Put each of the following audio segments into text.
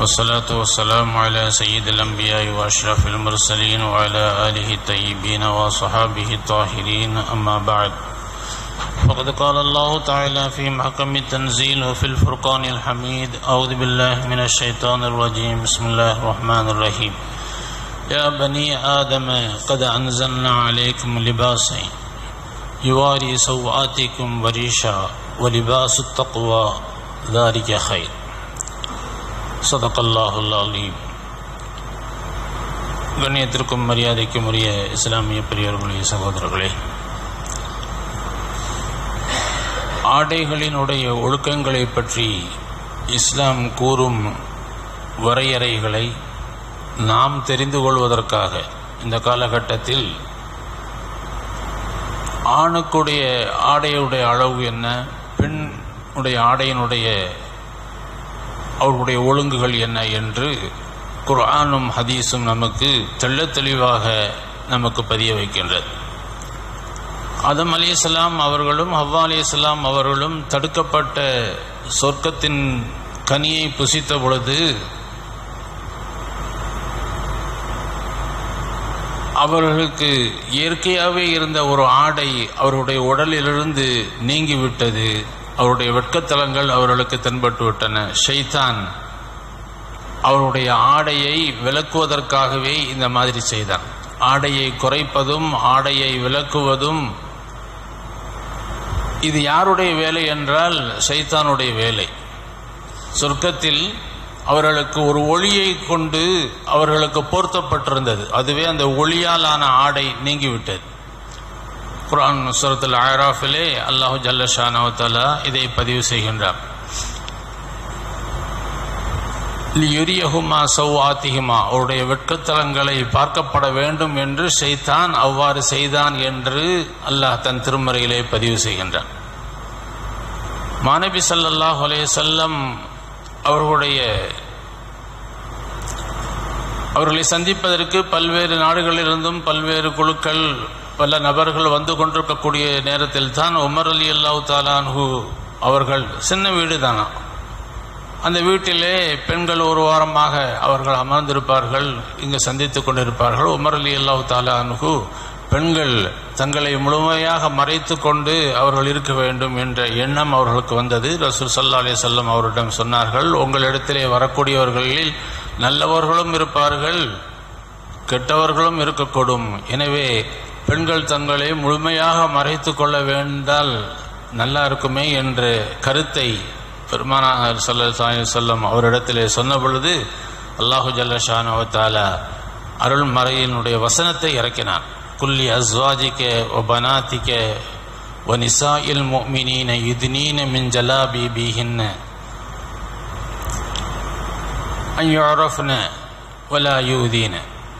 والصلاة والسلام على سيد الأنبياء وأشرف المرسلين وعلى آله الطيبين وصحابه الطاهرين أما بعد فقد قال الله تعالى في محكم التنزيل وفي الفرقان الحميد أعوذ بالله من الشيطان الرجيم بسم الله الرحمن الرحيم يا بني آدم قد أنزلنا عليكم لباسا يواري سوآتكم وريشا ولباس التقوى ذلك خير صدق الله العظيم கண்ணியத்திற்கும் மரியாதைக்கும் உரிய இஸ்லாமிய பெரியவர்களே சகோதரர்களே ஆடைகளினுடைய ஒழுக்கங்களை பற்றி இஸ்லாம் கூறும் வரையறைகளை நாம் தெரிந்து கொள்வதற்காக இந்த காலகட்டத்தில் ஆணுக்குடைய ஆடையுடைய அளவு என்ன பெண்ணுடைய ஆடையினுடைய அவர்களுடைய ஒழுங்குகள் என்ன என்று குர்ஆனும் ஹதீஸும் நமக்கு தெள்ளத் தெளிவாக நமக்கு பதிய வைக்கின்றது ஆதம் அலிஸ்லாம் அவர்களும் ஹவ்வா அலிஸ்லாம் அவர்களும் தடுக்கப்பட்ட சொர்க்கத்தின் கனியை புசித்த பொழுது அவர்களுக்கு இயற்கையாகவே இருந்த ஒரு ஆடை அவருடைய உடலிலிருந்து நீங்கிவிட்டது அவருடைய வெட்கத்தலங்கள் அவர்களுக்கு தென்பட்டு விட்டன ஷைத்தான் அவருடைய ஆடையை விளக்குவதற்காகவே இந்த மாதிரி செய்தான் ஆடையை குறைப்பதும் ஆடையை விளக்குவதும் இது யாருடைய வேலை என்றால் சைத்தானுடைய வேலை சொர்க்கத்தில் அவர்களுக்கு ஒரு ஒளியை கொண்டு அவர்களுக்கு பொருத்தப்பட்டிருந்தது அதுவே அந்த ஒளியாலான ஆடை நீங்கிவிட்டது குரான் சுரத்தில் ஆராஃபிலே அல்லாஹு ஜல்லஷானவத்தலா இதை பதிவு செய்கின்றார் யுரியஹுமா சௌஆத்திஹுமா அவருடைய வெட்கத்தலங்களை பார்க்கப்பட வேண்டும் என்று செய்தான் அவ்வாறு செய்தான் என்று அல்லாஹ் தன் திருமறையிலே பதிவு செய்கின்றான் மாணவி சல்லல்லாஹ் அலே செல்லம் அவர்களுடைய அவர்களை சந்திப்பதற்கு பல்வேறு நாடுகளிலிருந்தும் பல்வேறு குழுக்கள் பல நபர்கள் வந்து கொண்டிருக்கக்கூடிய நேரத்தில் தான் உமர் அலி அல்லாஹு தாலான்ஹு அவர்கள் சின்ன வீடு தானா அந்த வீட்டிலே பெண்கள் ஒரு வாரமாக அவர்கள் அமர்ந்திருப்பார்கள் இங்கு சந்தித்து கொண்டிருப்பார்கள் உமர் அலி அல்லாஹு தாலான்ஹு பெண்கள் தங்களை முழுமையாக மறைத்து கொண்டு அவர்கள் இருக்க வேண்டும் என்ற எண்ணம் அவர்களுக்கு வந்தது ரசூல் சல்லா அலி சொல்லம் அவரிடம் சொன்னார்கள் உங்களிடத்திலே வரக்கூடியவர்களில் நல்லவர்களும் இருப்பார்கள் கெட்டவர்களும் இருக்கக்கூடும் எனவே பெண்கள் தங்களை முழுமையாக மறைத்து கொள்ள வேண்டால் நல்லா இருக்குமே என்ற கருத்தை பெருமானார் சொல்ல சொல்லம் அவரிடத்திலே சொன்ன பொழுது அல்லாஹு ஜல்லஷானவத்தால அருள்மறையினுடைய வசனத்தை இறக்கினான் குல்லி அஸ்வாஜிக்க ஒ பனாத்திக்க ஒ நிசா இல் மோமினீன யுதினீன மின் ஜலாபி பீஹின்ன ஐயோரஃப்ன வலா யூதீன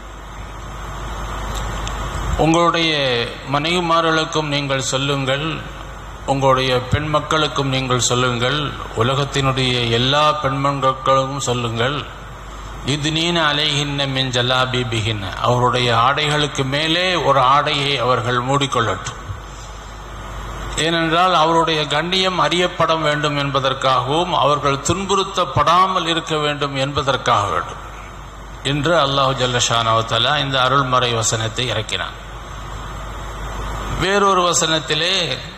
உங்களுடைய மனைவிமார்களுக்கும் நீங்கள் சொல்லுங்கள் உங்களுடைய பெண் மக்களுக்கும் நீங்கள் சொல்லுங்கள் உலகத்தினுடைய எல்லா பெண்மக்களுக்கும் சொல்லுங்கள் இது நீன அலைகின்ன மின் ஜல்லாபி பிகின்ன அவருடைய ஆடைகளுக்கு மேலே ஒரு ஆடையை அவர்கள் மூடிக்கொள்ளட்டும் ஏனென்றால் அவருடைய கண்ணியம் அறியப்பட வேண்டும் என்பதற்காகவும் அவர்கள் துன்புறுத்தப்படாமல் இருக்க வேண்டும் என்பதற்காக வேண்டும் என்று அல்லாஹு ஜல்லஷானவத்தலா இந்த அருள்மறை வசனத்தை இறக்கினான் வேறொரு வசனத்திலே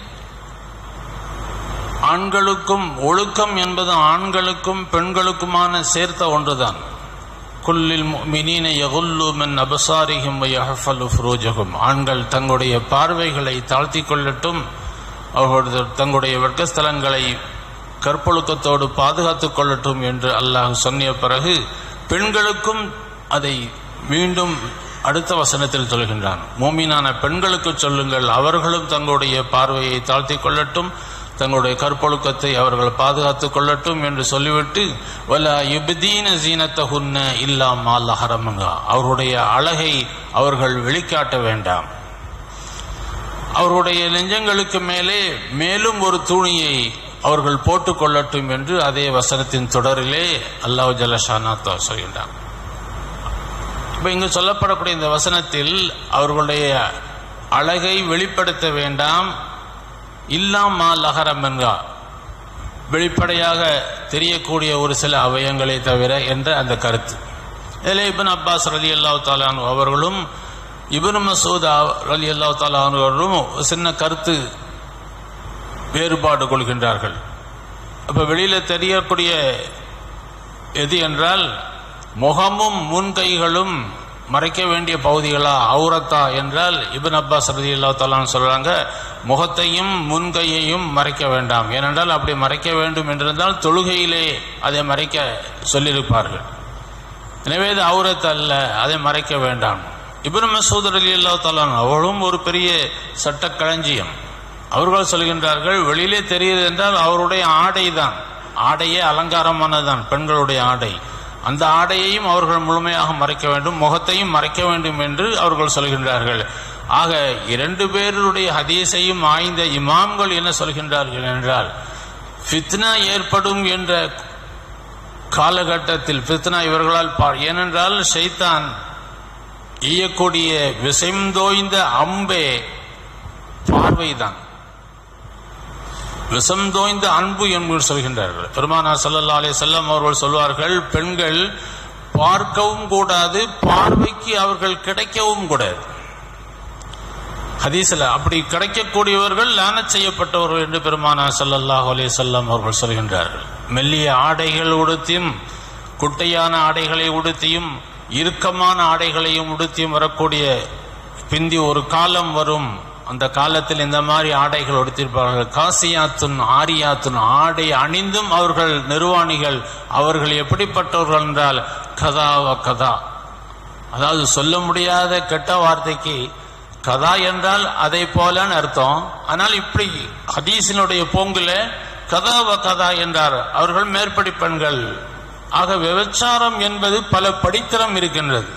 ஆண்களுக்கும் ஒழுக்கம் என்பது ஆண்களுக்கும் பெண்களுக்குமான சேர்த்த ஒன்றுதான் குல்லில் மினீன யகுல்லு மின் அபசாரிகும் யஹஃபலு ஃப்ரூஜகும் ஆண்கள் தங்களுடைய பார்வைகளை தாழ்த்தி கொள்ளட்டும் அவர்களது தங்களுடைய வெட்கஸ்தலங்களை கற்பொழுக்கத்தோடு பாதுகாத்துக் கொள்ளட்டும் என்று அல்லாஹ் சொன்னிய பிறகு பெண்களுக்கும் அதை மீண்டும் அடுத்த வசனத்தில் சொல்கின்றான் மூமினான பெண்களுக்கு சொல்லுங்கள் அவர்களும் தங்களுடைய பார்வையை தாழ்த்தி கொள்ளட்டும் தங்களுடைய கற்பொழுக்கத்தை அவர்கள் பாதுகாத்துக் கொள்ளட்டும் என்று சொல்லிவிட்டு வல யுபதீன சீனத்தகுன்ன இல்லாமல் அகரமுங்கா அவருடைய அழகை அவர்கள் வெளிக்காட்ட வேண்டாம் அவருடைய நெஞ்சங்களுக்கு மேலே மேலும் ஒரு தூணியை அவர்கள் போட்டுக் கொள்ளட்டும் என்று அதே வசனத்தின் தொடரிலே அல்லாஹ் ஜலஷானா சொல்கின்றான் இப்ப இங்கு சொல்லப்படக்கூடிய இந்த வசனத்தில் அவர்களுடைய அழகை வெளிப்படுத்த வேண்டாம் இல்லாமா லகரம் என்கா வெளிப்படையாக தெரியக்கூடிய ஒரு சில அவயங்களை தவிர என்ற அந்த கருத்து இதில் இபின் அப்பாஸ் ரலி அல்லாஹ் தாலான் அவர்களும் இபின் மசூத் ரலி அல்லாஹ் தாலான் அவர்களும் சின்ன கருத்து வேறுபாடு கொள்கின்றார்கள் அப்ப வெளியில தெரியக்கூடிய எது என்றால் முகமும் முன்கைகளும் மறைக்க வேண்டிய பகுதிகளா அவுரத்தா என்றால் இபின் அப்பாஸ் ரதி அல்லா தலான்னு சொல்றாங்க முகத்தையும் முன்கையையும் மறைக்க வேண்டாம் ஏனென்றால் அப்படி மறைக்க வேண்டும் என்றிருந்தால் தொழுகையிலே அதை மறைக்க சொல்லியிருப்பார்கள் எனவே இது அவுரத் அல்ல அதை மறைக்க வேண்டாம் இபின் மசூத் அலி அல்லா தலான் அவளும் ஒரு பெரிய சட்ட களஞ்சியம் அவர்கள் சொல்கின்றார்கள் வெளியிலே தெரியுது என்றால் அவருடைய ஆடை தான் ஆடையே அலங்காரமானதுதான் பெண்களுடைய ஆடை அந்த ஆடையையும் அவர்கள் முழுமையாக மறைக்க வேண்டும் முகத்தையும் மறைக்க வேண்டும் என்று அவர்கள் சொல்கின்றார்கள் ஆக இரண்டு பேருடைய ஹதீஸையும் ஆய்ந்த இமாம்கள் என்ன சொல்கின்றார்கள் என்றால் ஃபித்னா ஏற்படும் என்ற காலகட்டத்தில் ஃபித்னா இவர்களால் பா ஏனென்றால் ஷைத்தான் ஈயக்கூடிய விசைந்தோய்ந்த அம்பே பார்வைதான் விஷம் தோய்ந்த அன்பு என்று சொல்கின்றார்கள் பெருமானா சல்லல்லா அலே செல்லம் அவர்கள் சொல்வார்கள் பெண்கள் பார்க்கவும் கூடாது பார்வைக்கு அவர்கள் கிடைக்கவும் கூடாது ஹதீஸ்ல அப்படி கிடைக்கக்கூடியவர்கள் லானச் செய்யப்பட்டவர்கள் என்று பெருமானா சல்லல்லாஹு அலே செல்லம் அவர்கள் சொல்கின்றார்கள் மெல்லிய ஆடைகள் உடுத்தியும் குட்டையான ஆடைகளை உடுத்தியும் இறுக்கமான ஆடைகளையும் உடுத்தியும் வரக்கூடிய பிந்தி ஒரு காலம் வரும் அந்த காலத்தில் இந்த மாதிரி ஆடைகள் உடுத்திருப்பார்கள் காசியாத்துன் ஆரியாத்துன் ஆடை அணிந்தும் அவர்கள் நிர்வாணிகள் அவர்கள் எப்படிப்பட்டவர்கள் என்றால் கதாவ கதா அதாவது சொல்ல முடியாத கெட்ட வார்த்தைக்கு கதா என்றால் அதை போலன்னு அர்த்தம் ஆனால் இப்படி ஹதீஸினுடைய போங்குல கதாவ கதா என்றார் அவர்கள் மேற்படி பெண்கள் ஆக விபச்சாரம் என்பது பல படித்தரம் இருக்கின்றது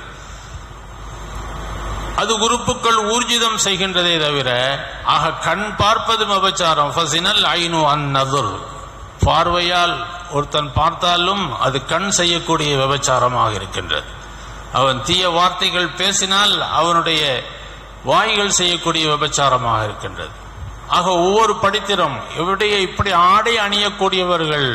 அது உறுப்புகள் ஊர்ஜிதம் செய்கின்றதே தவிர ஆக கண் பார்ப்பது விபச்சாரம் ஃபசினல் ஐனு அன் நதுர் பார்வையால் ஒருத்தன் பார்த்தாலும் அது கண் செய்யக்கூடிய விபச்சாரமாக இருக்கின்றது அவன் தீய வார்த்தைகள் பேசினால் அவனுடைய வாய்கள் செய்யக்கூடிய விபச்சாரமாக இருக்கின்றது ஆக ஒவ்வொரு படித்திரம் எவருடைய இப்படி ஆடை அணியக்கூடியவர்கள்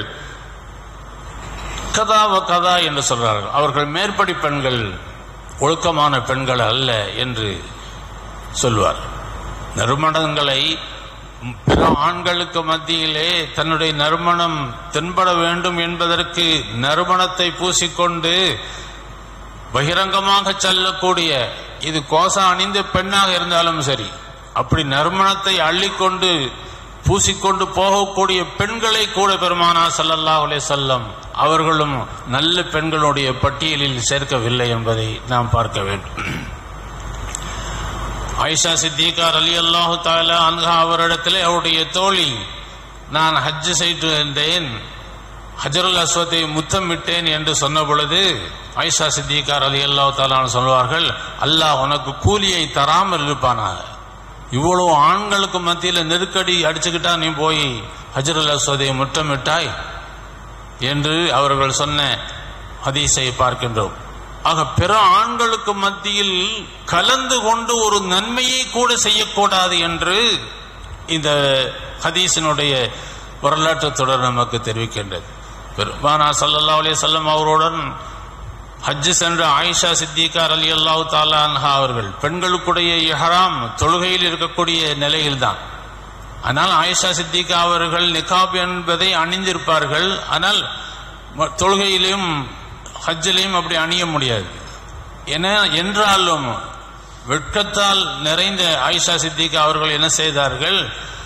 கதாவ கதா என்று சொல்றார்கள் அவர்கள் மேற்படி பெண்கள் ஒழுக்கமான பெண்கள் அல்ல என்று சொல்வார் நறுமணங்களை பிற ஆண்களுக்கு மத்தியிலே தன்னுடைய நறுமணம் தென்பட வேண்டும் என்பதற்கு நறுமணத்தை பூசிக்கொண்டு பகிரங்கமாக செல்லக்கூடிய இது கோசா அணிந்த பெண்ணாக இருந்தாலும் சரி அப்படி நறுமணத்தை அள்ளிக்கொண்டு பூசிக்கொண்டு போகக்கூடிய பெண்களை கூட பெருமானா சல்லல்லா அலே செல்லம் அவர்களும் நல்ல பெண்களுடைய பட்டியலில் சேர்க்கவில்லை என்பதை நாம் பார்க்க வேண்டும் ஆயிஷா சித்திகார் அலி அல்லாஹு தாலா அன்ஹா அவரிடத்திலே அவருடைய தோழி நான் ஹஜ் செய்து வந்தேன் ஹஜருல் அஸ்வத்தை முத்தமிட்டேன் என்று சொன்ன பொழுது ஆயிஷா சித்திகார் அலி அல்லாஹு தாலான்னு சொல்வார்கள் அல்லாஹ் உனக்கு கூலியை தராமல் இருப்பானாக இவ்வளவு ஆண்களுக்கு மத்தியில் நெருக்கடி அடிச்சுக்கிட்டா நீ போய் ஹஜருல் அஸ்வதை முத்தமிட்டாய் என்று அவர்கள் சொன்ன ஹதீஸை பார்க்கின்றோம் ஆக பிற ஆண்களுக்கு மத்தியில் கலந்து கொண்டு ஒரு நன்மையை கூட செய்யக்கூடாது என்று இந்த ஹதீஸினுடைய வரலாற்று தொடர் நமக்கு தெரிவிக்கின்றது பெருமானா சல்லல்லா அலே செல்லம் அவருடன் ஹஜ்ஜு சென்ற ஆயிஷா சித்திகார் அலி அல்லாஹு தாலான்ஹா அவர்கள் பெண்களுக்குடைய இஹராம் தொழுகையில் இருக்கக்கூடிய நிலையில்தான் ஆனால் ஆயிஷா சித்திகா அவர்கள் நிகாப் என்பதை அணிந்திருப்பார்கள் ஆனால் தொழுகையிலும் ஹஜ்ஜிலையும் அப்படி அணிய முடியாது என என்றாலும் வெட்கத்தால் நிறைந்த ஆயிஷா சித்திகா அவர்கள் என்ன செய்தார்கள்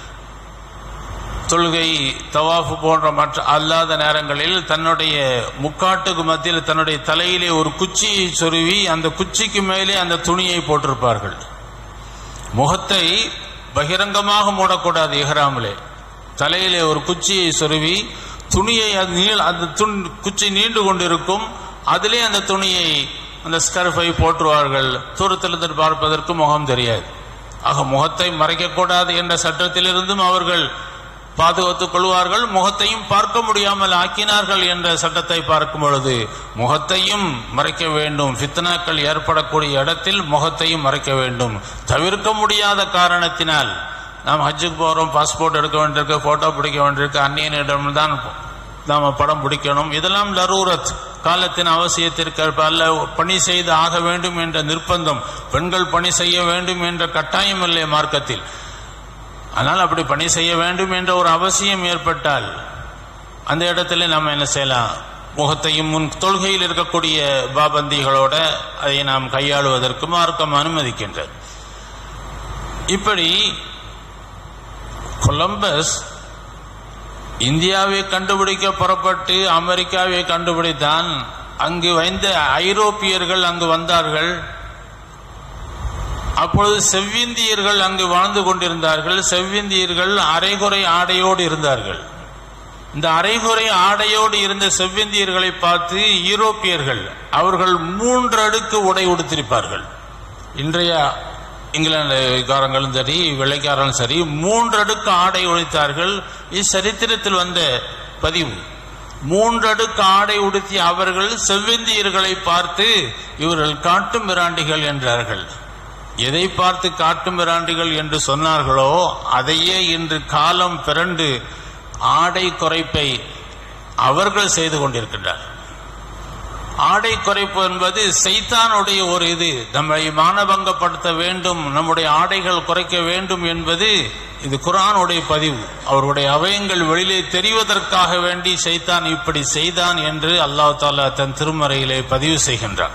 தொழுகை தவாஃபு போன்ற மற்ற அல்லாத நேரங்களில் தன்னுடைய முக்காட்டுக்கு மத்தியில் தன்னுடைய தலையிலே ஒரு குச்சியை சொருவி அந்த குச்சிக்கு மேலே அந்த துணியை போட்டிருப்பார்கள் முகத்தை பகிரங்கமாக மூடக்கூடாது இஹ்ராமிலே தலையிலே ஒரு குச்சியை சொருவி துணியை அது நீள் அந்த துண் குச்சி நீண்டு கொண்டிருக்கும் அதிலே அந்த துணியை அந்த ஸ்கர்ஃபை போற்றுவார்கள் தூரத்திலிருந்து பார்ப்பதற்கு முகம் தெரியாது ஆக முகத்தை மறைக்கக்கூடாது என்ற சட்டத்திலிருந்தும் அவர்கள் பாதுகாத்துக் கொள்வார்கள் முகத்தையும் பார்க்க முடியாமல் ஆக்கினார்கள் என்ற சட்டத்தை பார்க்கும் பொழுது முகத்தையும் மறைக்க வேண்டும் ஃபித்னாக்கள் ஏற்படக்கூடிய இடத்தில் முகத்தையும் மறைக்க வேண்டும் தவிர்க்க முடியாத காரணத்தினால் நாம் ஹஜ்ஜுக்கு போறோம் பாஸ்போர்ட் எடுக்க வேண்டியிருக்கு போட்டோ பிடிக்க வேண்டியிருக்கு அந்நியனிடம் தான் நாம படம் பிடிக்கணும் இதெல்லாம் லரூரத் காலத்தின் அவசியத்திற்கு அல்ல பணி செய்து ஆக வேண்டும் என்ற நிர்பந்தம் பெண்கள் பணி செய்ய வேண்டும் என்ற கட்டாயம் இல்லை மார்க்கத்தில் ஆனால் அப்படி பணி செய்ய வேண்டும் என்ற ஒரு அவசியம் ஏற்பட்டால் அந்த இடத்துல நம்ம என்ன செய்யலாம் முகத்தையும் முன் தொழுகையில் இருக்கக்கூடிய பாபந்திகளோட அதை நாம் கையாளுவதற்கு மார்க்கம் அனுமதிக்கின்றது இப்படி கொலம்பஸ் இந்தியாவை கண்டுபிடிக்க புறப்பட்டு அமெரிக்காவை கண்டுபிடித்தான் அங்கு வைந்த ஐரோப்பியர்கள் அங்கு வந்தார்கள் அப்பொழுது செவ்விந்தியர்கள் அங்கு வாழ்ந்து கொண்டிருந்தார்கள் செவ்விந்தியர்கள் அரைகுறை ஆடையோடு இருந்தார்கள் இந்த அரைகுறை ஆடையோடு இருந்த செவ்விந்தியர்களை பார்த்து யூரோப்பியர்கள் அவர்கள் மூன்று அடுக்கு உடை உடுத்திருப்பார்கள் இன்றைய இங்கிலாந்துக்காரங்களும் சரி வெள்ளைக்காரங்களும் சரி மூன்று அடுக்கு ஆடை உழைத்தார்கள் இச்சரித்திரத்தில் வந்த பதிவு மூன்றடுக்கு ஆடை உடுத்திய அவர்கள் செவ்விந்தியர்களை பார்த்து இவர்கள் காட்டு மிராண்டிகள் என்றார்கள் எதை பார்த்து காட்டு மிராண்டிகள் என்று சொன்னார்களோ அதையே இன்று காலம் பிறண்டு ஆடை குறைப்பை அவர்கள் செய்து கொண்டிருக்கின்றார் ஆடை குறைப்பு என்பது சைத்தானுடைய ஒரு இது நம்மை மானபங்கப்படுத்த வேண்டும் நம்முடைய ஆடைகள் குறைக்க வேண்டும் என்பது இது குரானுடைய பதிவு அவருடைய அவயங்கள் வெளியிலே தெரிவதற்காக வேண்டி சைத்தான் இப்படி செய்தான் என்று அல்லாஹ் தாலா தன் திருமறையிலே பதிவு செய்கின்றான்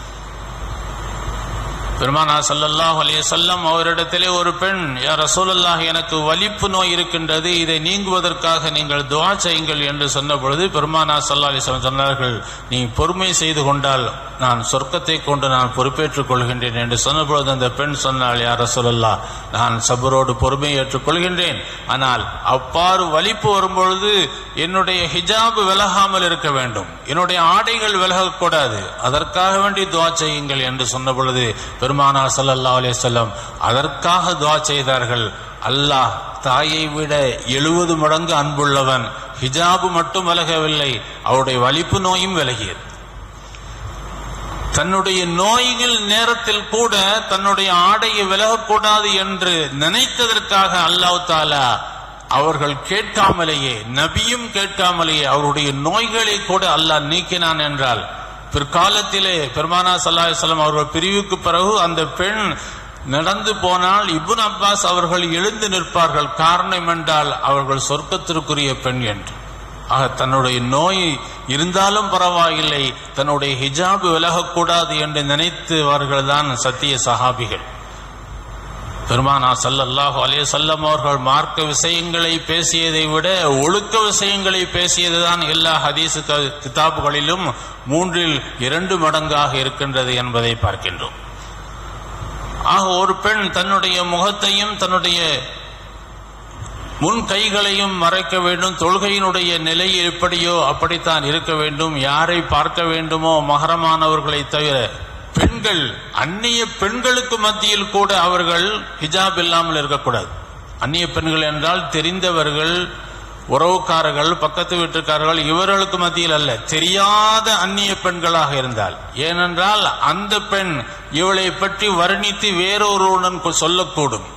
பெருமானா சல்லல்லாஹ் அலைய சொல்லம் அவரிடத்திலே ஒரு பெண் யார் ரசூலல்லாஹ் எனக்கு வலிப்பு நோய் இருக்கின்றது இதை நீங்குவதற்காக நீங்கள் துவா செய்யுங்கள் என்று சொன்ன பொழுது பெருமானா சல்லா அலிஸ்லாம் சொன்னார்கள் நீ பொறுமை செய்து கொண்டால் நான் சொர்க்கத்தை கொண்டு நான் பொறுப்பேற்றுக் கொள்கின்றேன் என்று சொன்ன பொழுது அந்த பெண் சொன்னாள் யார் ரசூலல்லா நான் சபரோடு பொறுமை ஏற்றுக்கொள்கின்றேன் ஆனால் அவ்வாறு வலிப்பு வரும்பொழுது என்னுடைய ஹிஜாப் விலகாமல் இருக்க வேண்டும் என்னுடைய ஆடைகள் விலகக்கூடாது அதற்காக வேண்டி துவா செய்யுங்கள் என்று சொன்ன பொழுது பெருமானா சல்லல்லா அலிசல்லம் அதற்காக துவா செய்தார்கள் அல்லாஹ் தாயை விட எழுபது மடங்கு அன்புள்ளவன் ஹிஜாபு மட்டும் விலகவில்லை அவருடைய வலிப்பு நோயும் விலகியது தன்னுடைய நோய்கள் நேரத்தில் கூட தன்னுடைய ஆடையை விலகக்கூடாது என்று நினைத்ததற்காக அல்லாஹ் தாலா அவர்கள் கேட்காமலேயே நபியும் கேட்காமலேயே அவருடைய நோய்களை கூட அல்லாஹ் நீக்கினான் என்றால் பிற்காலத்திலே பெருமானா சல்லாஹம் அவர்கள் பிரிவுக்கு பிறகு அந்த பெண் நடந்து போனால் இபுன் அப்பாஸ் அவர்கள் எழுந்து நிற்பார்கள் காரணம் என்றால் அவர்கள் சொர்க்கத்திற்குரிய பெண் என்று ஆக தன்னுடைய நோய் இருந்தாலும் பரவாயில்லை தன்னுடைய ஹிஜாப் விலகக்கூடாது என்று நினைத்தவர்கள் தான் சத்திய சஹாபிகள் பெருமானா சல்லல்லாஹு அலே செல்லம் அவர்கள் மார்க்க விஷயங்களை பேசியதை விட ஒழுக்க விஷயங்களை பேசியதுதான் எல்லா ஹதீசு கிதாபுகளிலும் மூன்றில் இரண்டு மடங்காக இருக்கின்றது என்பதை பார்க்கின்றோம் ஆக ஒரு பெண் தன்னுடைய முகத்தையும் தன்னுடைய முன் கைகளையும் மறைக்க வேண்டும் தொழுகையினுடைய நிலை எப்படியோ அப்படித்தான் இருக்க வேண்டும் யாரை பார்க்க வேண்டுமோ மகரமானவர்களை தவிர பெண்கள் அந்நிய பெண்களுக்கு மத்தியில் கூட அவர்கள் ஹிஜாப் இல்லாமல் இருக்கக்கூடாது அந்நிய பெண்கள் என்றால் தெரிந்தவர்கள் உறவுக்காரர்கள் பக்கத்து வீட்டுக்காரர்கள் இவர்களுக்கு மத்தியில் அல்ல தெரியாத அந்நிய பெண்களாக இருந்தால் ஏனென்றால் அந்த பெண் இவளை பற்றி வர்ணித்து வேறொருவனுடன் சொல்லக்கூடும்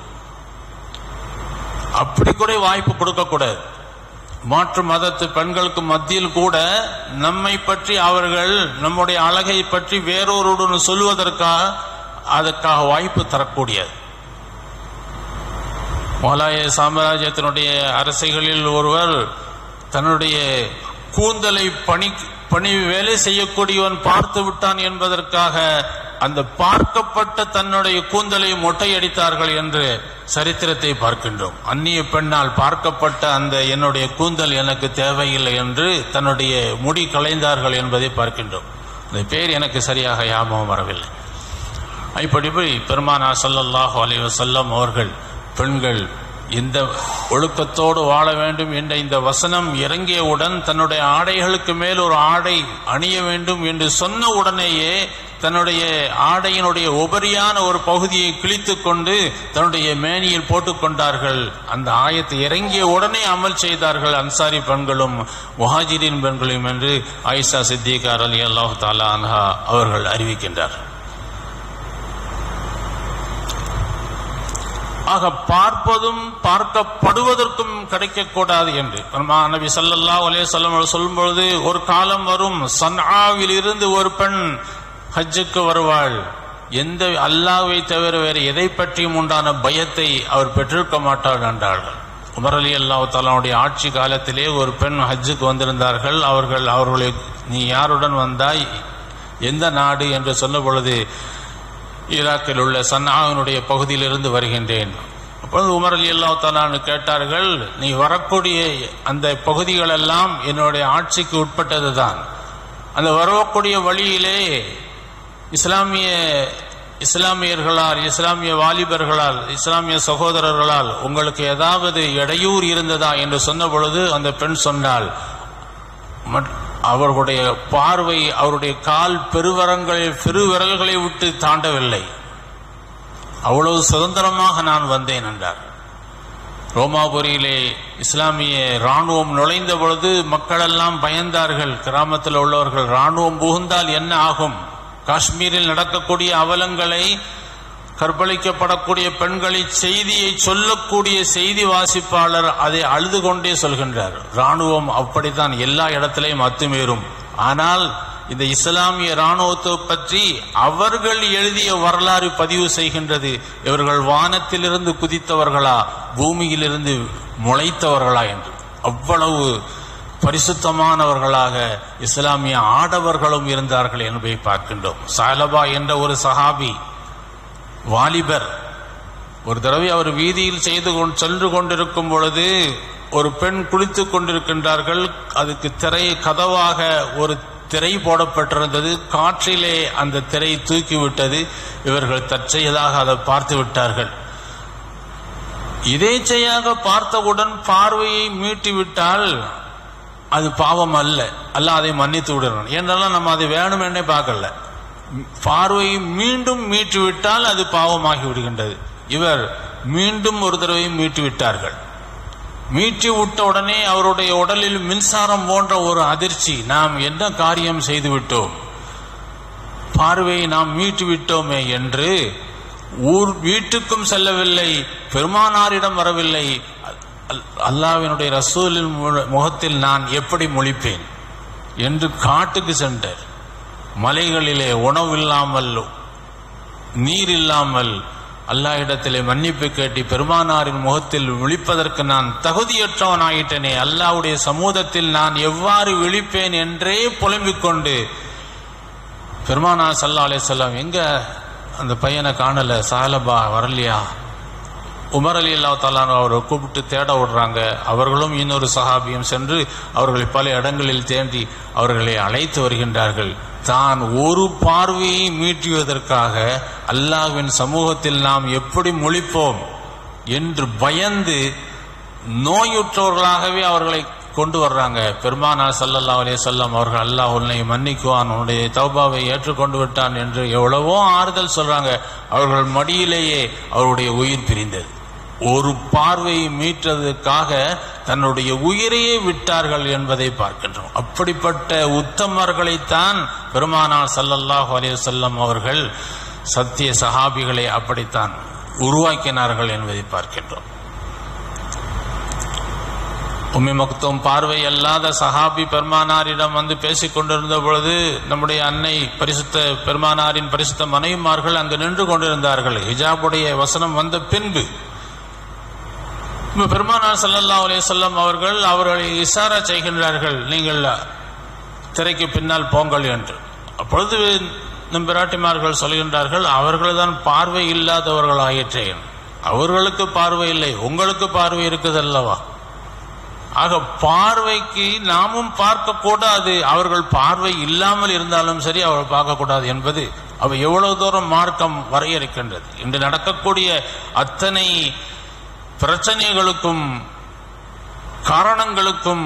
அப்படி கூட வாய்ப்பு கொடுக்கக்கூடாது மாற்று மதத்து பெண்களுக்கு மத்தியில் கூட நம்மை பற்றி அவர்கள் நம்முடைய அழகை பற்றி வேறொருடன் சொல்வதற்காக அதற்காக வாய்ப்பு தரக்கூடியது முகலாய சாம்ராஜ்யத்தினுடைய அரசைகளில் ஒருவர் தன்னுடைய கூந்தலை பணி பணி வேலை செய்யக்கூடியவன் பார்த்து விட்டான் என்பதற்காக அந்த பார்க்கப்பட்ட தன்னுடைய கூந்தலை மொட்டையடித்தார்கள் என்று சரித்திரத்தை பார்க்கின்றோம் அந்நிய பெண்ணால் பார்க்கப்பட்ட அந்த என்னுடைய கூந்தல் எனக்கு தேவையில்லை என்று தன்னுடைய முடி களைந்தார்கள் என்பதை பார்க்கின்றோம் இந்த பேர் எனக்கு சரியாக ஞாபகம் வரவில்லை இப்படி பெருமானா சல்லல்லாஹு அலைஹி வஸல்லம் அவர்கள் பெண்கள் இந்த ஒழுக்கத்தோடு வாழ வேண்டும் என்ற இந்த வசனம் இறங்கியவுடன் தன்னுடைய ஆடைகளுக்கு மேல் ஒரு ஆடை அணிய வேண்டும் என்று சொன்ன உடனேயே தன்னுடைய ஆடையினுடைய உபரியான ஒரு பகுதியை கிழித்து கொண்டு தன்னுடைய மேனியில் போட்டுக்கொண்டார்கள் அந்த ஆயத்தை இறங்கிய உடனே அமல் செய்தார்கள் அன்சாரி பெண்களும் முஹாஜிரின் பெண்களும் என்று ஆயிஷா சித்திகார் அலி அல்லாஹு தாலா அன்ஹா அவர்கள் அறிவிக்கின்றார் ஆக பார்ப்பதும் பார்க்கப்படுவதற்கும் கிடைக்கக்கூடாது என்று பெருமா நபி ஸல்லல்லாஹு அலைஹி வஸல்லம் அவர்கள் சொல்லும் பொழுது ஒரு காலம் வரும் சன்ஆவில் இருந்து ஒரு பெண் ஹஜ்ஜுக்கு வருவாள் எந்த அல்லாஹ்வை தவிர வேறு எதை பற்றியும் உண்டான பயத்தை அவர் பெற்றிருக்க மாட்டாள் என்றார்கள் உமர் அலி அல்லாஹ் தாலாவுடைய ஆட்சி காலத்திலே ஒரு பெண் ஹஜ்ஜுக்கு வந்திருந்தார்கள் அவர்கள் அவர்களை நீ யாருடன் வந்தாய் எந்த நாடு என்று சொன்ன பொழுது ஈராக்கில் உள்ள சன்னாவினுடைய பகுதியிலிருந்து வருகின்றேன் அப்பொழுது உமர் அலி அல்லா தாலான்னு கேட்டார்கள் நீ வரக்கூடிய அந்த பகுதிகள் எல்லாம் என்னுடைய ஆட்சிக்கு உட்பட்டதுதான் அந்த வரக்கூடிய வழியிலே இஸ்லாமிய இஸ்லாமியர்களால் இஸ்லாமிய வாலிபர்களால் இஸ்லாமிய சகோதரர்களால் உங்களுக்கு ஏதாவது இடையூறு இருந்ததா என்று சொன்ன பொழுது அந்த பெண் சொன்னாள் மட்- அவர்களுடைய பார்வை அவருடைய கால் பெருவரங்களில் பெருவிரல்களை விட்டு தாண்டவில்லை அவ்வளவு சுதந்திரமாக நான் வந்தேன் என்றார் ரோமாபுரியிலே இஸ்லாமிய ராணுவம் நுழைந்த பொழுது மக்களெல்லாம் பயந்தார்கள் கிராமத்தில் உள்ளவர்கள் ராணுவம் புகுந்தால் என்ன ஆகும் காஷ்மீரில் நடக்கக்கூடிய அவலங்களை கற்பழிக்கப்படக்கூடிய பெண்களை செய்தியை சொல்லக்கூடிய செய்தி வாசிப்பாளர் அதை அழுது கொண்டே சொல்கின்றார் ராணுவம் அப்படித்தான் எல்லா இடத்திலையும் அத்துமீறும் ஆனால் இந்த இஸ்லாமிய ராணுவத்தை பற்றி அவர்கள் எழுதிய வரலாறு பதிவு செய்கின்றது இவர்கள் வானத்திலிருந்து குதித்தவர்களா பூமியிலிருந்து முளைத்தவர்களா என்று அவ்வளவு பரிசுத்தமானவர்களாக இஸ்லாமிய ஆடவர்களும் இருந்தார்கள் என்பதை பார்க்கின்றோம் சாலபா என்ற ஒரு சஹாபி வாலிபர் ஒரு தடவை அவர் வீதியில் செய்து கொண்டு சென்று கொண்டிருக்கும் பொழுது ஒரு பெண் குளித்துக் கொண்டிருக்கின்றார்கள் அதுக்கு திரை கதவாக ஒரு திரை போடப்பட்டிருந்தது காற்றிலே அந்த திரை தூக்கிவிட்டது இவர்கள் தற்செயலாக அதை பார்த்து விட்டார்கள் இதேச்சையாக பார்த்தவுடன் பார்வையை மீட்டிவிட்டால் அது பாவம் அல்ல அல்ல அதை மன்னித்து விடணும் ஏனெல்லாம் நம்ம அதை வேணுமென்னே பார்க்கல பார்வையை மீண்டும் மீட்டு விட்டால் அது பாவமாகி விடுகின்றது இவர் மீண்டும் ஒரு தடவை மீட்டு விட்டார்கள் மீட்டி விட்ட உடனே அவருடைய உடலில் மின்சாரம் போன்ற ஒரு அதிர்ச்சி நாம் என்ன காரியம் செய்து விட்டோம் பார்வையை நாம் மீட்டு விட்டோமே என்று ஊர் வீட்டுக்கும் செல்லவில்லை பெருமானாரிடம் வரவில்லை அல்- அல்லாஹ்வினுடைய ரசூலின் மு- முகத்தில் நான் எப்படி முழிப்பேன் என்று காட்டுக்கு சென்றார் மலைகளிலே உணவில்லாமல் நீர் இல்லாமல் அல்லாஹ்விடத்திலே மன்னிப்பு கேட்டு பெருமானாரின் முகத்தில் விழிப்பதற்கு நான் தகுதியற்றவன் ஆயிட்டனே அல்லாஹ்வுடைய சமூகத்தில் நான் எவ்வாறு விழிப்பேன் என்றே புலம்பிக் கொண்டு பெருமானார் சல்லா அலைஹிஸ்ஸலாம் எங்க அந்த பையனை காணல சாலபா வரலையா உமர் அலி அல்லா தாலான் அவரை கூப்பிட்டு தேட விடுறாங்க அவர்களும் இன்னொரு சஹாபியும் சென்று அவர்களை பல இடங்களில் தேடி அவர்களை அழைத்து வருகின்றார்கள் தான் ஒரு பார்வையை மீட்டுவதற்காக அல்லாஹ்வின் சமூகத்தில் நாம் எப்படி முழிப்போம் என்று பயந்து நோயுற்றவர்களாகவே அவர்களை கொண்டு வர்றாங்க பெருமானார் ஸல்லல்லாஹு அலைஹி வஸல்லம் அவர்கள் அல்லாஹ் உன்னை மன்னிக்குவான் உன்னுடைய தௌபாவை ஏற்றுக்கொண்டு விட்டான் என்று எவ்வளவோ ஆறுதல் சொல்றாங்க அவர்கள் மடியிலேயே அவருடைய உயிர் பிரிந்தது ஒரு பார்வையை மீட்டதற்காக தன்னுடைய உயிரையே விட்டார்கள் என்பதை பார்க்கின்றோம் அப்படிப்பட்ட உத்தமர்களைத்தான் பெருமானார் ஸல்லல்லாஹு அலைஹி வஸல்லம் அவர்கள் சத்திய சஹாபிகளை அப்படித்தான் உருவாக்கினார்கள் என்பதை பார்க்கின்றோம் உம்மி மக்தும் பார்வை அல்லாத சஹாபி பெருமானாரிடம் வந்து பேசிக் கொண்டிருந்த பொழுது நம்முடைய அன்னை பரிசுத்த பெருமானாரின் பரிசுத்த மனைவிமார்கள் அங்கு நின்று கொண்டிருந்தார்கள் ஹிஜாபுடைய வசனம் வந்த பின்பு இப்ப பெருமானார் ஸல்லல்லாஹு அலைஹி வஸல்லம் அவர்கள் அவர்களை இசாரா செய்கின்றார்கள் நீங்கள் திரைக்கு பின்னால் போங்கள் என்று அப்பொழுது நம் பிராட்டிமார்கள் சொல்கின்றார்கள் அவர்கள்தான் பார்வை இல்லாதவர்கள் ஆயிற்றேன் அவர்களுக்கு பார்வை இல்லை உங்களுக்கு பார்வை இருக்குது அல்லவா ஆக பார்வைக்கு நாமும் பார்க்க கூடாது அவர்கள் பார்வை இல்லாமல் இருந்தாலும் சரி அவர்கள் பார்க்க கூடாது என்பது அவ எவ்வளவு தூரம் மார்க்கம் வரையறுக்கின்றது இன்று நடக்கக்கூடிய அத்தனை பிரச்சனைகளுக்கும் காரணங்களுக்கும்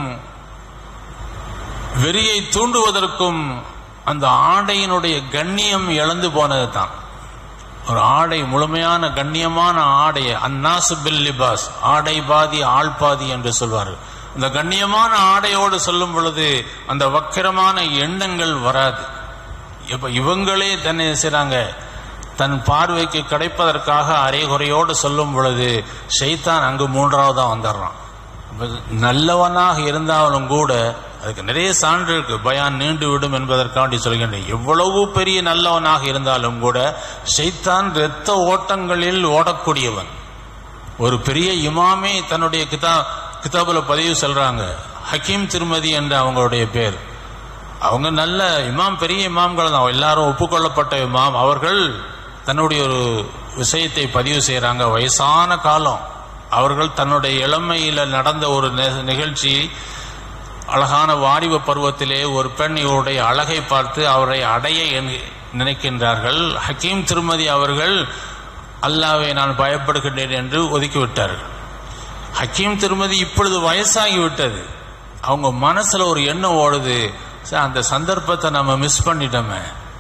வெறியை தூண்டுவதற்கும் அந்த ஆடையினுடைய கண்ணியம் இழந்து போனது தான் ஒரு ஆடை முழுமையான கண்ணியமான ஆடை அன்னாசு பில் லிபாஸ் ஆடை பாதி ஆள் பாதி என்று சொல்வார்கள் இந்த கண்ணியமான ஆடையோடு சொல்லும் பொழுது அந்த வக்கிரமான எண்ணங்கள் வராது இப்ப இவங்களே தன்னை செய்றாங்க தன் பார்வைக்கு கிடைப்பதற்காக அரைகுறையோடு சொல்லும் பொழுது ஷைத்தான் அங்கு மூன்றாவதா வந்துடுறான் அப்ப நல்லவனாக இருந்தாலும் கூட அதுக்கு நிறைய சான்று இருக்கு பயான் நீண்டு விடும் என்பதற்காண்டி சொல்கின்றேன் எவ்வளவு பெரிய நல்லவனாக இருந்தாலும் கூட ஷைத்தான் இரத்த ஓட்டங்களில் ஓடக்கூடியவன் ஒரு பெரிய இமாமே தன்னுடைய கிதா கிதாபுல பதிவு சொல்றாங்க ஹக்கீம் திருமதி என்ற அவங்களுடைய பேர் அவங்க நல்ல இமாம் பெரிய இமாம்கள் தான் எல்லாரும் ஒப்புக்கொள்ளப்பட்ட இமாம் அவர்கள் தன்னுடைய ஒரு விஷயத்தை பதிவு செய்றாங்க வயசான காலம் அவர்கள் தன்னுடைய இளமையில நடந்த ஒரு நி- நிகழ்ச்சி அழகான வாலிப பருவத்திலே ஒரு பெண் இவருடைய அழகை பார்த்து அவரை அடைய எண்ணி- நினைக்கின்றார்கள் ஹக்கீம் திருமதி அவர்கள் அல்லாவை நான் பயப்படுகின்றேன் என்று ஒதுக்கிவிட்டார்கள் ஹக்கீம் திருமதி இப்பொழுது வயசாகி விட்டது அவங்க மனசுல ஒரு எண்ணம் ஓடுது "சே, அந்த சந்தர்ப்பத்தை நம்ம மிஸ் பண்ணிட்டோமே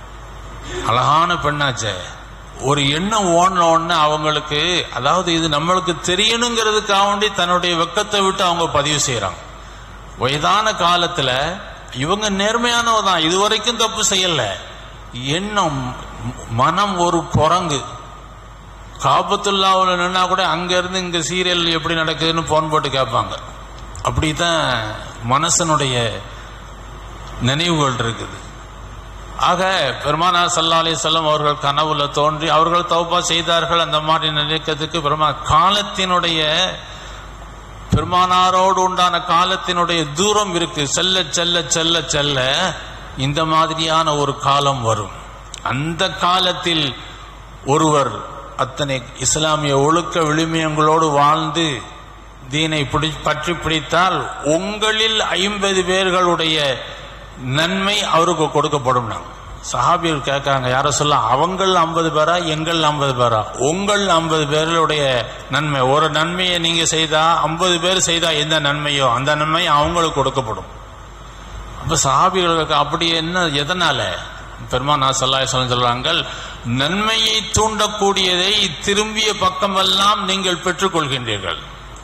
அழகான பெண்ணாச்சே ஒரு எண்ணம் ஓடின உடனே அவங்களுக்கு அதாவது இது நம்மளுக்கு தெரியணுங்கிறதுக்காக வேண்டி தன்னுடைய வெக்கத்தை விட்டு அவங்க பதிவு செய்றாங்க வயதான காலத்துல இவங்க நேர்மையானவ தான் இதுவரைக்கும் தப்பு செய்யல எண்ணம் மனம் ஒரு குரங்கு காபத்துல்லாவில் நின்னா கூட அங்க இருந்து இங்க சீரியல் எப்படி நடக்குதுன்னு போன் போட்டு கேட்பாங்க அப்படித்தான் மனசனுடைய நினைவுகள் இருக்குது ஆக பெருமானா சல்லா அலிசல்லம் அவர்கள் கனவுல தோன்றி அவர்கள் தௌபா செய்தார்கள் அந்த மாதிரி நினைக்கிறதுக்கு பெருமா காலத்தினுடைய பெருமானாரோடு உண்டான காலத்தினுடைய தூரம் இருக்கு செல்ல செல்ல செல்ல செல்ல இந்த மாதிரியான ஒரு காலம் வரும் அந்த காலத்தில் ஒருவர் அத்தனை இஸ்லாமிய ஒழுக்க விழுமியங்களோடு வாழ்ந்து தீனை பிடி பற்றி பிடித்தால் உங்களில் ஐம்பது பேர்களுடைய நன்மை அவருக்கு கொடுக்கப்படும் சஹாபிகள் கேட்காங்க யார சொல்ல அவங்கள் ஐம்பது பேரா எங்கள் ஐம்பது பேரா உங்கள் ஐம்பது பேர்களுடைய நன்மை ஒரு நன்மையை நீங்க செய்தா ஐம்பது பேர் செய்தா எந்த நன்மையோ அந்த நன்மை அவங்களுக்கு கொடுக்கப்படும் அப்ப சஹாபிகளுக்கு அப்படி என்ன எதனால பெருமானா சல்லாய் சொல்றாங்க நன்மையை தூண்டக்கூடியதை திரும்பிய பக்கமெல்லாம் நீங்கள் பெற்றுக்கொள்கின்றீர்கள்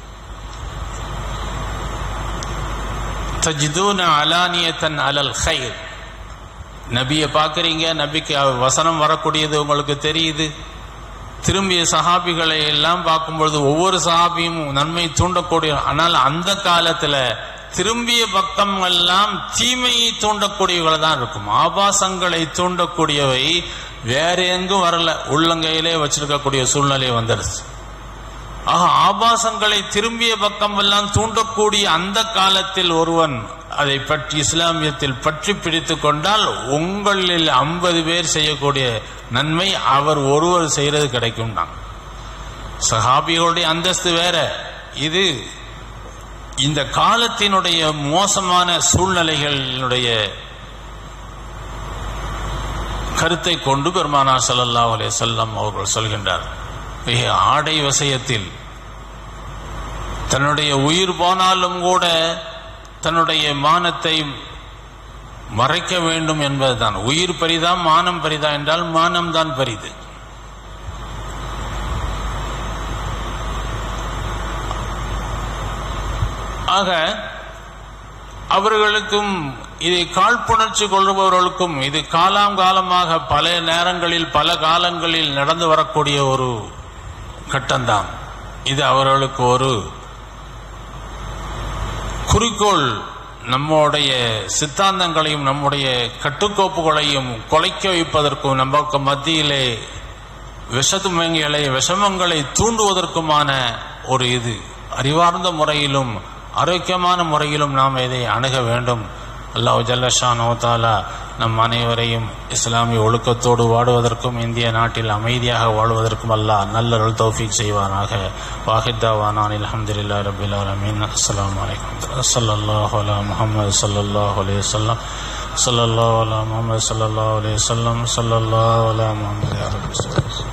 தஜிதூன அலானியத்தன் அலல் ஹைர் நபியை பார்க்கறீங்க நபிக்கு வசனம் வரக்கூடியது உங்களுக்கு தெரியுது திரும்பிய சஹாபிகளை எல்லாம் பார்க்கும்பொழுது ஒவ்வொரு சஹாபியும் நன்மை தூண்டக்கூடிய ஆனால் அந்த காலத்துல திரும்பிய பக்கம் எல்லாம் தீமையை தூண்டக்கூடியவர்கள் தான் இருக்கும் ஆபாசங்களை தூண்டக்கூடியவை வேற எங்கும் வரல உள்ளங்கையிலே வச்சிருக்கக்கூடிய சூழ்நிலை வந்துடுச்சு ஆக ஆபாசங்களை திரும்பிய பக்கம் எல்லாம் தூண்டக்கூடிய அந்த காலத்தில் ஒருவன் அதை பற்றி இஸ்லாமியத்தில் பற்றி பிடித்து கொண்டால் உங்களில் ஐம்பது பேர் செய்யக்கூடிய நன்மை அவர் ஒருவர் செய்யறது கிடைக்கும் தான் சஹாபிகளுடைய அந்தஸ்து வேற இது இந்த காலத்தினுடைய மோசமான சூழ்நிலைகளுடைய கருத்தை கொண்டு பெருமானா ஸல்லல்லாஹு அலைஹி வஸல்லம் அவர்கள் சொல்கின்றார் மிக ஆடை விஷயத்தில் தன்னுடைய உயிர் போனாலும் கூட தன்னுடைய மானத்தை மறைக்க வேண்டும் என்பதுதான் உயிர் பரிதா மானம் பரிதா என்றால் மானம் தான் பரிது ஆக அவர்களுக்கும் இதை காழ்ப்புணர்ச்சி கொள்பவர்களுக்கும் இது காலாம் காலமாக பல நேரங்களில் பல காலங்களில் நடந்து வரக்கூடிய ஒரு கட்டம்தான் இது அவர்களுக்கு ஒரு குறிக்கோள் நம்முடைய சித்தாந்தங்களையும் நம்முடைய கட்டுக்கோப்புகளையும் கொலைக்க வைப்பதற்கும் நமக்கு மத்தியிலே விஷத்துமங்களை விஷமங்களை தூண்டுவதற்குமான ஒரு இது அறிவார்ந்த முறையிலும் ஆரோக்கியமான முறையிலும் நாம் இதை அணுக வேண்டும் அல்லாஹ் ஜல்லஷான் தாலா நம் அனைவரையும் இஸ்லாமிய ஒழுக்கத்தோடு வாடுவதற்கும் இந்திய நாட்டில் அமைதியாக வாழ்வதற்கும் அல்லாஹ் நல்லருள் தௌஃபீக் செய்வானாக வாஹித்தாவானான் அல்ஹம்துலில்லா ரபில் ஆலமீன் அஸ்ஸலாமு அலைக்கும் ஸல்லல்லாஹு அலா முஹம்மது ஸல்லல்லாஹு அலைஹி வஸல்லம் ஸல்லல்லாஹு அலா முஹம்மது ஸல்லல்லாஹு அலைஹி வஸல்லம் ஸல்லல்லாஹு அலா முஹம்மது யா ரப்பி